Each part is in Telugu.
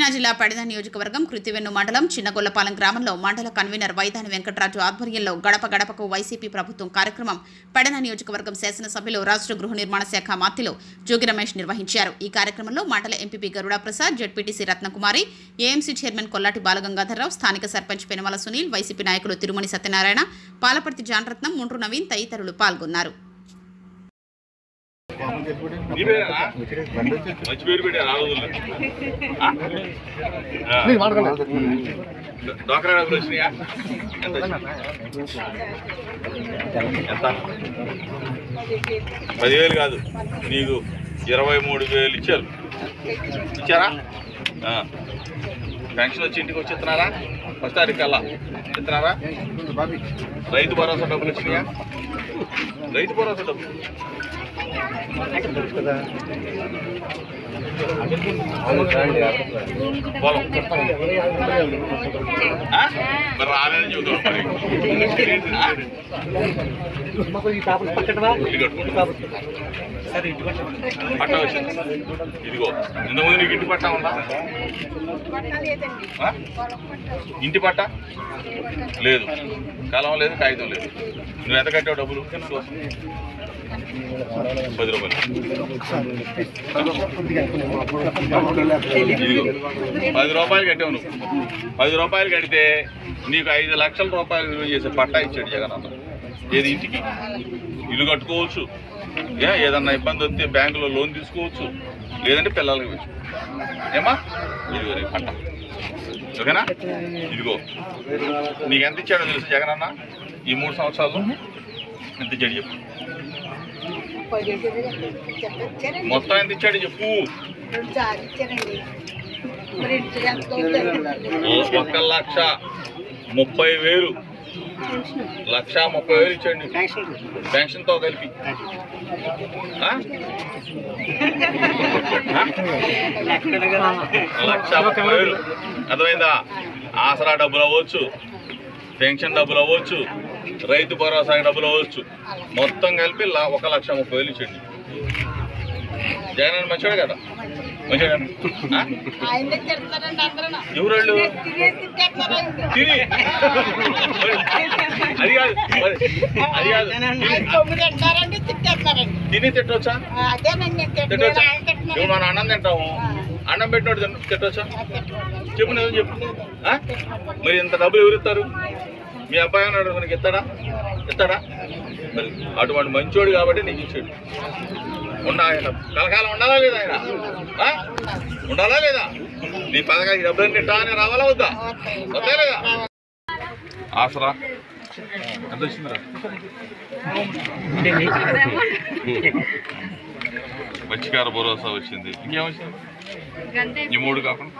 కృష్ణా జిల్లా పడిద నియోజకవర్గం కృతివెన్ను మండలం చిన్నగొల్లపాలెం గ్రామంలో మండల కన్వీనర్ వైదాని వెంకటరాజు ఆధ్వర్యంలో గడప గడపకు వైసీపీ ప్రభుత్వం కార్యక్రమం పడిన నియోజకవర్గం శాసనసభ్యులు రాష్ట్ర గృహ నిర్మాణ శాఖ మాత్యులు జోగి రమేష్ నిర్వహించారు ఈ కార్యక్రమంలో మండల MPP Garuda Prasad ZPTC Ratnakumari AMC chairman Kollati Balagangadhararao స్థానిక సర్పంచ్ పెనమల సునీల్ వైసీపీ నాయకులు తిరుమణి సత్యనారాయణ పాలపర్తి జానరత్నం ముండ్రు నవీన్ తదితరులు పాల్గొన్నారు నీ పేరేనా? మంచి పేరు పెట్టారు ఆ రోజుల్లో ఆ. డ్వాక్రా డబ్బులు వచ్చినాయా ఎంత వచ్చినాయి? ఎంత పదివేలు కాదు నీకు ఇరవై మూడు వేలు ఇచ్చారు ఇచ్చారా ఆ. పెన్షన్ వచ్చి ఇంటికి వచ్చి ఇస్తున్నారా ఫస్ట్ తారీఖు కల్లా ఇస్తున్నారా రైతు భరోసా డబ్బులు వచ్చినాయా రైతు భరోసా డబ్బులు పొలం ఆ? మరి రాలేదని చెబుతాం మరి ఆ? ఇల్లు కట్టుకుంటా. పట్టా వచ్చింది ఇదిగో ఇంతకుముందు నీకు ఇంటి పట్టా ఉందా ఆ? ఇంటి పట్టా లేదు కలం లేదు కాగితం లేదు నువ్వు ఎంత కట్టావు డబ్బులు పది రూపాయలు ఇదిగో పది రూపాయలు కట్టావు నువ్వు పది రూపాయలు కడితే నీకు ఐదు లక్షల రూపాయలు విలువ చేసే పట్టా ఇచ్చాడు జగన్ అన్న ఏది ఇంటికి ఇల్లు కట్టుకోవచ్చు ఏ ఏదన్నా ఇబ్బంది వస్తే బ్యాంకులో లోన్ తీసుకోవచ్చు లేదంటే పిల్లలకి ఇవ్వచ్చు ఏమా ఇదిగో రేపు పట్టా ఓకేనా ఇదిగో నీకు ఎంత ఇచ్చాడో తెలుసు జగన్ అన్న ఈ మూడు సంవత్సరాలు ఎంత ఇచ్చాడు చెప్పు మొత్తం ఎంత ఇచ్చాడు చెప్పు ఒక లక్ష ముప్పై వేలు లక్ష ముప్పై వేలు ఇచ్చండి పెన్షన్తో కలిపి ఆ? ఆ? లక్ష ముప్పై వేలు అర్థమైందా ఆసరా డబ్బులు అవ్వచ్చు పెన్షన్ డబ్బులు అవ్వచ్చు రైతు భరోసా డబ్బులు అవ్వచ్చు మొత్తం కలిపి లా- ఒక లక్ష ముప్పై వేలు ఇచ్చండి జగన్ అన్న మంచివాడు కదా మంచివాడు ఎవరు వాళ్ళు? తిని మరి అది కాదు మరి అది కాదు తిని తిట్టవచ్చా తిట్టవచ్చా నువ్వు మనం అన్నం తింటాము అన్నం పెట్టినోడు తిన- తిట్టవచ్చా చెప్పు నేను చెప్పు ఆ? మరి ఇంత డబ్బులు ఎవరు ఇస్తారు మీ అబ్బాయి అన్నాడు మనకి ఇస్తాడా ఇస్తాడా మరి అటువంటి మంచోడు కాబట్టి నీకు ఇచ్చాడు ఉన్నా ఆయన కలకాలం ఉండాలా లేదా ఆయన ఆ? ఉండాలా లేదా నీ పథకానికి డబ్బులు తిట్టా అని రావాలా వద్దా వద్దా లేదా ఆసరా ఎంత వచ్చిందిరా మత్స్యకార భరోసా వచ్చింది ఇంకేం వచ్చింది ఈ మూడు కాకుండా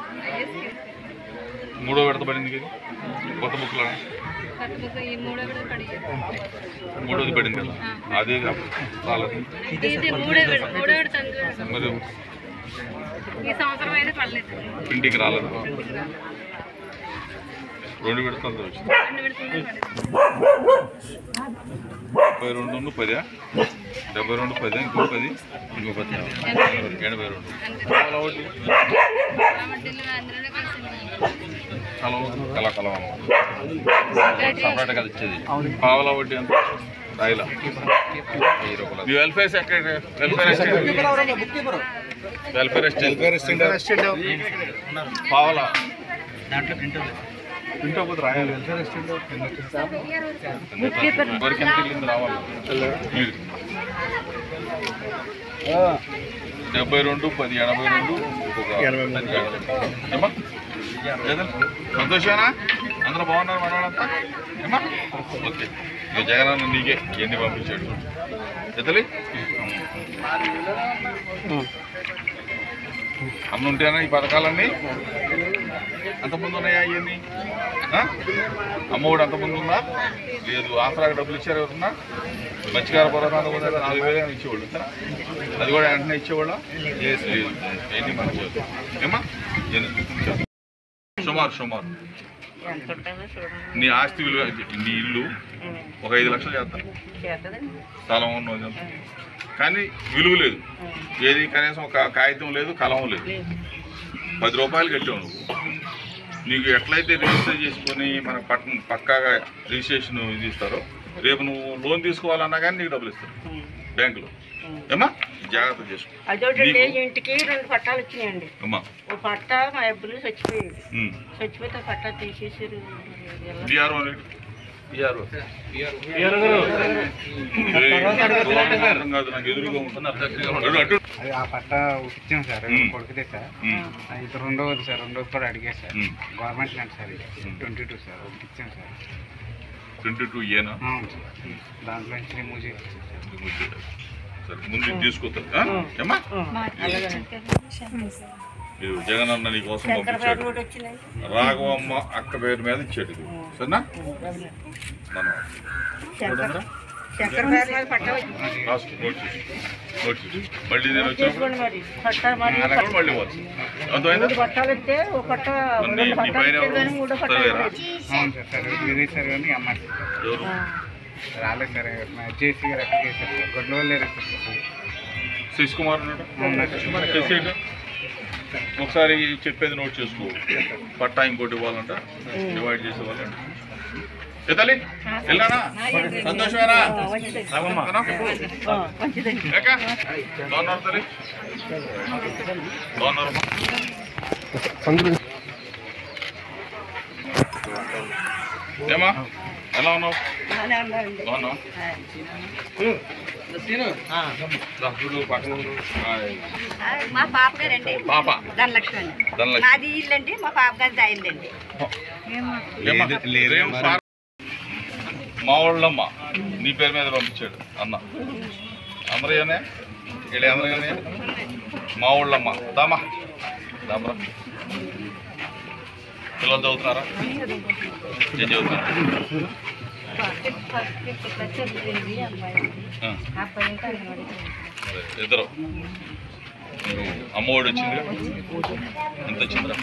మూడో విడత పడింది కదా కొత్త బుక్లో ఈ మూడో కూడా పడిగాయి మూడోది పడింది కదా అదే రాలేదు ఇది మూడో విడ మూడో విడత అందులో. మరి ఈ సంవత్సరం అయితే పడలేదు ఇంటికి రాలేదు రెండు విడతలతో వచ్చింది రెండు విడతలు పడలేదు ముప్పై రెండు పదా డెబ్బై రెండు పది ఇంకో పది ఇంకో పది ఎనభై రెండు కలవ వడ్డీ వడ్డీలు అందులోనే కలిసింది కలవ కల కలవ సపరేట్ కదా ఇచ్చేది పావల వడ్డీ ఎంత రాయిలా మీ welfare secretary welfare assistant welfare assistant పావల ప్రింట్ అవుతుంది రాయాలి వరకు ఎంత వెళ్ళింది రావాలి మీరు డెబ్బై రెండు పది ఎనభై రెండు ఇంకొక పది ఏమా ఏదో సంతోషమేనా అందరూ బాగున్నారు మనవాళ్ళంతా ఏమా ఓకే ఇక జగన్ నీకే ఎన్ని పంపించాడు ఎతలి అన్న ఉంటేనా ఈ పథకాలన్నీ అంతకుముందు ఉన్నాయా ఇవన్నీ అమ్మఒడి అంతకుముందు ఉందా లేదు ఆసరాకి డబ్బులు ఇచ్చారు ఎవరున్నా మత్స్యకార భరోసా అంతకుముందు అయితే నాలుగు వేలు ఏమైనా ఇచ్చేవాళ్ళు అంతేనా? అది కూడా వెంటనే ఇచ్చేవాళ్ళ లేదు ఏంటి మన చేతి ఏమా ఎన్ని? సుమారు సుమారు నీ ఆస్తి విలువ నీ ఇల్లు ఒక ఐదు లక్షలు చేస్తాను స్థలం ఉన్నది కానీ విలువ లేదు ఏది కనీసం ఒక కాగితం లేదు కలం లేదు పది రూపాయలు కట్టావు నువ్వు నీకు ఎట్లయితే రిజిస్టర్ చేసుకొని మన పట్టణ పక్కాగా రిజిస్ట్రేషన్ ఇది ఇస్తారో రేపు నువ్వు లోన్ తీసుకోవాలన్నా కానీ నీకు డబ్బులు ఇస్తారు బ్యాంకులో ఏమా జాగ్రత్త చేసుకో అదొకటి నీకు- ఇంటికి రెండు పట్టాలు వచ్చినాయండి అమ్మా ఓ పట్ట మా అబ్బులు చచ్చిపోయేది ఉమ్. చచ్చిపోతే ఆ పట్ట తీసేసారు బీఆర్ఓ అనేది? బీఆర్ఓ ఏయ్, అర్థం కాదు నాకు ఎదురుగా ఉంటుంది అటు అటు అది ఆ పట్ట ఇచ్చాం సార్ మ్మ్. కొడుకుదే సార్ ఉమ్. ఆ, ఇది రెండవది సార్ రెండోది కూడా అడిగారు సార్ మ్మ్. గవర్నమెంట్ ల్యాండ్ సార్ ఇది ట్వంటీ టూ సార్ ఒకటి ఇచ్చాం సార్ ట్వంటీ టూ ఏనా అవును సార్ దాంట్లో నుంచి రిమూవ్ చేసి సరే ముందు ఇది తీసుకొస్తా ఆ? ఏమ్మా ఇది జగన్ అన్న నీ కోసం పంపించాడు కూడా వచ్చినాయి రాఘవమ్మ అక్క పేరు మీద ఇచ్చాడు ఇది సరేనా మనం చూడండిరా. చక్కెర పేరు మీద పట్ట వచ్చింది రాసుకో నోట్ చేసి నోట్ చేసి మళ్ళీ నేను వచ్చినప్పుడు తీసుకోండి మరి పట్ట మరి అప్పుడు మళ్ళీ ఇవ్వాలి అర్థమైందా మూడు పట్టాలు ఇస్తే ఒక పట్ట మరి రెండు నీ పట్టాలు పైన ఇస్తే ఎవరు? కానీ మూడో పట్టాలు సరేరా? ఇవ్వాలి. అవును సార్ సార్ ఇది సార్ కానీ అమ్మాయి ఎవరు రాలేదు సార్ జేసీ గారు అక్కడ చేశారు సార్ గొడ్ల వాళ్ళు లేరు సార్ శశి కుమార్ ఉన్నాడు అవును చేసేయండి. ఒకసారి చెప్పేది నోట్ చేసుకో పట్టా ఇంకోటి ఇవ్వాలంట డివైడ్ చేసే వాళ్ళంట ఏ తల్లి వెళ్ళానా సంతోషమేనా రామమ్మా. ఏక? బాగున్నారు తల్లి బాగున్నారమ్మా ఏమా ఎలా ఉన్నావు బాగానే ఉన్నారండి. బాగున్నావు రా, చూడు, పక్కన చూడు. హాయ్. ఆ, మా పాప గారండి పాప ధనలక్ష్మి అండి ధనలక్ష్మి. నాది ఇల్లు అండి మా పాప గారిది అయిందండి ఏమ్మా? రేపు సార్ మా వాళ్ళమ్మ నీ పేరు మీద పంపించాడు అన్న అందరయ్యనే వీళ్ళు అందరయ్యనే మా ఊళ్ళమ్మ దామా దామరా పిల్లలు చదువుతున్నారా ఏం చదువుతున్నారు ఆ, అదే, ఇద్దరు నీకు అమ్మఒడి వచ్చింది ఎంత వచ్చిందిరా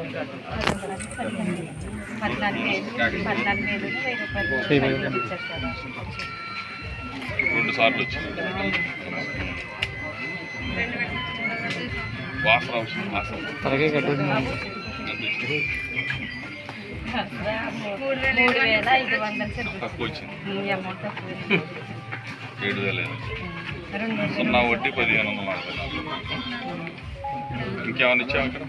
రెండు సార్లు వచ్చింది వాసన వచ్చింది వాసన ఎంత వచ్చింది? తక్కువ వచ్చింది ఏడు వేల సున్నా వడ్డీ పదిహేను వందల నలభై నాలుగు ఇంకేమైనా ఇచ్చావు ఇక్కడ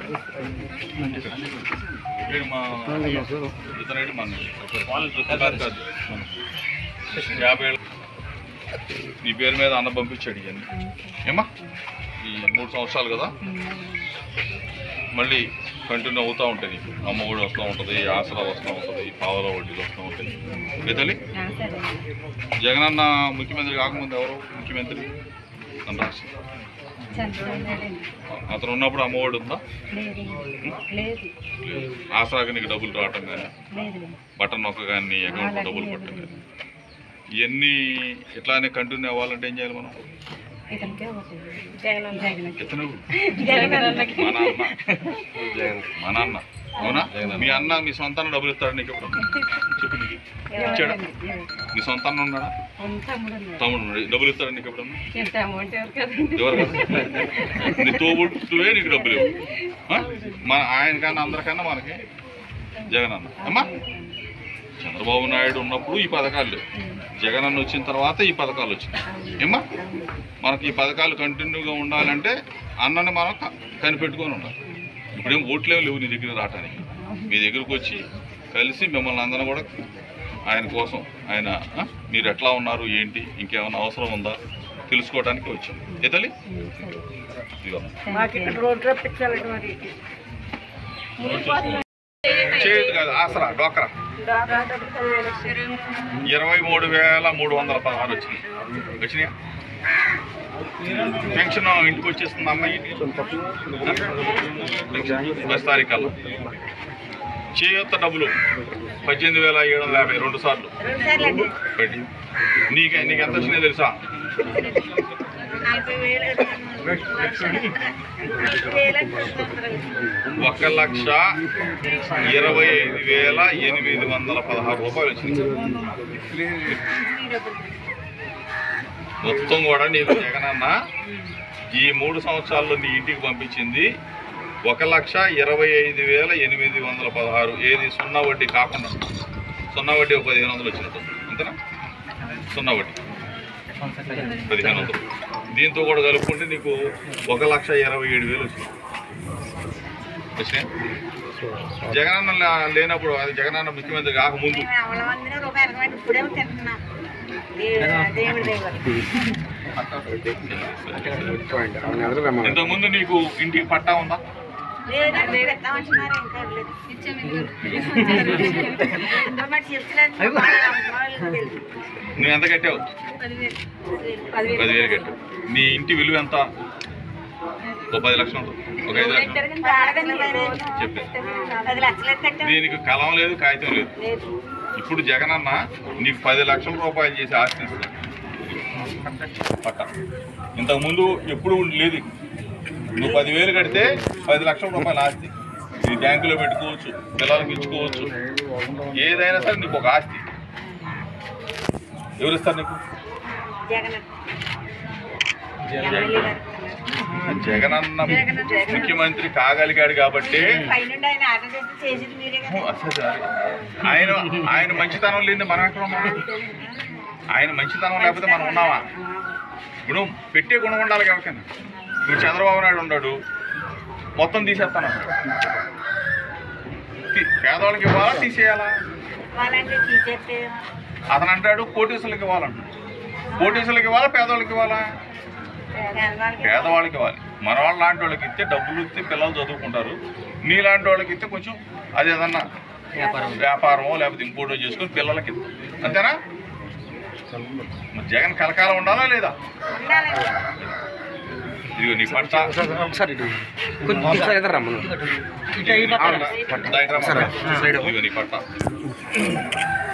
ఇక్కడ మా ఇతనేడు మన కాదు కాదు యాభై ఏళ్ళు నీ పేరు మీద అన్న పంపించాడు ఇవన్నీ ఏమా ఈ మూడు సంవత్సరాలు కదా మళ్ళీ కంటిన్యూ అవుతూ ఉంటాయి నీకు అమ్మ కూడా వస్తూ ఉంటుంది ఆసరా వస్తూ ఉంటుంది పావల వడ్డీలు వస్తూ ఉంటాయి ఏ తల్లి జగనన్న ముఖ్యమంత్రి కాకముందు ఎవరు ముఖ్యమంత్రి మన రాష్ట్రం అతను ఉన్నప్పుడు అమ్మఒడి ఉందా లేదు. ఆసరాకి నీకు డబ్బులు రావటం కానీ బటన్ నొక్క కానీ నీ అకౌంట్లో డబ్బులు పట్టడం కానీ ఇవన్నీ ఇట్లానే కంటిన్యూ అవ్వాలంటే ఏం చేయాలి మనం ఇతను మా నాన్న మా నాన్న అవునా మీ అన్న మీ సొంత అన్న డబ్బులు ఇస్తాడు నీకు ఎప్పుడు చెప్పు నీకు ఇచ్చాడా నీ సొంత అన్న ఉన్నాడా తమ్ముడు ఉన్నాడు డబ్బులు ఇస్తాడు నీకు ఎప్పుడన్నా ఎవరు కదా నీ తోబుట్టువే నీకు డబ్బులు ఇవ్వు ఆ? మన ఆయన కన్నా అందరికన్నా మనకి జగన్ అన్న అమ్మా చంద్రబాబు నాయుడు ఉన్నప్పుడు ఈ పథకాలు లేవు జగన్ అన్న వచ్చిన తర్వాత ఈ పథకాలు వచ్చినాయి ఏమ్మా మనకి ఈ పథకాలు కంటిన్యూగా ఉండాలంటే అన్నని మనం క- కనిపెట్టుకొని ఉండాలి ఇప్పుడేం ఓట్లేం లేవు నీ దగ్గర రావటానికి మీ దగ్గరకు వచ్చి కలిసి మిమ్మల్ని అందరం కూడా ఆయన కోసం ఆయన ఆ, మీరు ఎట్లా ఉన్నారు ఏంటి ఇంకేమైనా అవసరం ఉందా తెలుసుకోవడానికి వచ్చాం ఏ తల్లి ఇదిగో మాకు ఇక్కడ రోడ్డు రప్పించాలండి మరి చేతి కాదు ఆసరా డోకరా ఇరవై మూడు వేల మూడు వందల పదహారు వచ్చినాయి వచ్చినాయా పెన్షన్ ఇంటికి వచ్చేస్తుంది అమ్మాయి బస్ తారీఖు చేయొత్త డబ్బులు పద్దెనిమిది వేల ఏడు వందల యాభై రెండు సార్లు రెండుసార్లండి పెట్టి నీకు నీకు ఎంత వచ్చినాయి తెలుసా నలభై వేలు వేలండి ఒక లక్ష ఇరవై ఐదు వేల ఎనిమిది వందల పదహారు రూపాయలు వచ్చింది మొత్తం కూడా నీకు జగనన్న ఈ మూడు సంవత్సరాల్లో నీ ఇంటికి పంపించింది ఒక లక్ష ఇరవై ఐదు వేల ఎనిమిది వందల పదహారు ఏది సున్నా వడ్డీ కాకుండా సున్నా వడ్డీ ఒక పదిహేను వందలు వచ్చినట్టు అంతేనా సున్నా వడ్డీ పదిహేను వందలు దీంతో కూడా కలుపుకుంటే నీకు ఒక లక్ష ఇరవై ఏడు వేలు వచ్చింది వచ్చినాయి జగనన్న లే- లేనప్పుడు అది జగనన్న ముఖ్యమంత్రి కాకముందు మేము అవల మందిలో రూపాయి ఎరగమంటే ఇప్పుడేమో తింటున్నాం దే- దేవుడి దైవం ఇంతకుముందు నీకు ఇంటికి పట్టా ఉందా లేదంటే పెడతామంటున్నారు ఇంకా ఇవ్వలేదు. ఇచ్చాము ఇదిగో. ఇంకా మరి చెప్తలేదు మా అమ్మ వాళ్ళకి తెలుసు. నువ్వు ఎంత కట్టావు పదివేలు పదివేలు. పదివేలు కట్టావు నీ ఇంటి విలువ ఎంత ఒక పది లక్షలు ఉంటుంది ఒక ఐదు లక్షలు పెట్టారు కానీ ఆడదండి పదివేలు. చెప్పాను పది లక్షలు కట్టాం దీనికి కలం లేదు కాగితం లేదు లేదు ఇప్పుడు జగనన్న నీకు పది లక్షల రూపాయలు చేసి ఆస్తి ఇస్తాడు పట్ట ఇంతకుముందు ఎప్పుడు లేదు నువ్వు పదివేలు కడితే పది లక్షల రూపాయల ఆస్తి నీ బ్యాంకులో పెట్టుకోవచ్చు పిల్లలకి ఇచ్చుకోవచ్చు ఏదైనా సరే నీకు ఒక ఆస్తి ఎవరు ఇస్తారు నీకు జగన్ ఎమ్మెల్యే గారు జగనన్న ముఖ్యమంత్రి కాగలిగాడు కాబట్టి పైనుండి ఆయన ఆర్డర్ చేసి చేసేది మీరే కదా అసలు సరే. ఆయన ఆయన మంచితనం లేని మనం ఎక్కడ ఉన్నాం ఆయన మంచితనం లేకపోతే మనం ఉన్నామా ఇప్పుడు పెట్టే గుణం ఉండాలి ఎవరికైనా ఇప్పుడు చంద్రబాబు నాయుడు ఉన్నాడు మొత్తం తీసేస్తాను తీ- పేదవాళ్ళకి ఇవ్వాలా తీసేయాలా వాళ్ళంటే తీసేస్తే అతను అంటాడు కోటీసులకు ఇవ్వాలంటాడు కోటీసులకు ఇవ్వాలా పేదవాళ్ళకి ఇవ్వాలా పేదవాళ్ళకి పేదవాళ్ళకి ఇవ్వాలి మన వాళ్ళ లాంటి వాళ్ళకి ఇస్తే డబ్బులు ఇస్తే పిల్లలు చదువుకుంటారు నీ లాంటి వాళ్ళకి ఇస్తే కొంచెం అది ఏదన్నా వ్యాపారమో లేకపోతే ఇంకోటో చేసుకుని పిల్లలకి ఇస్తాం. అంతేనా మరి జగన్ కలకాలం ఉండాలా లేదా ఉండాలండి ఇదిగో నీ పట్ట ఇదిగో నీ పట్ట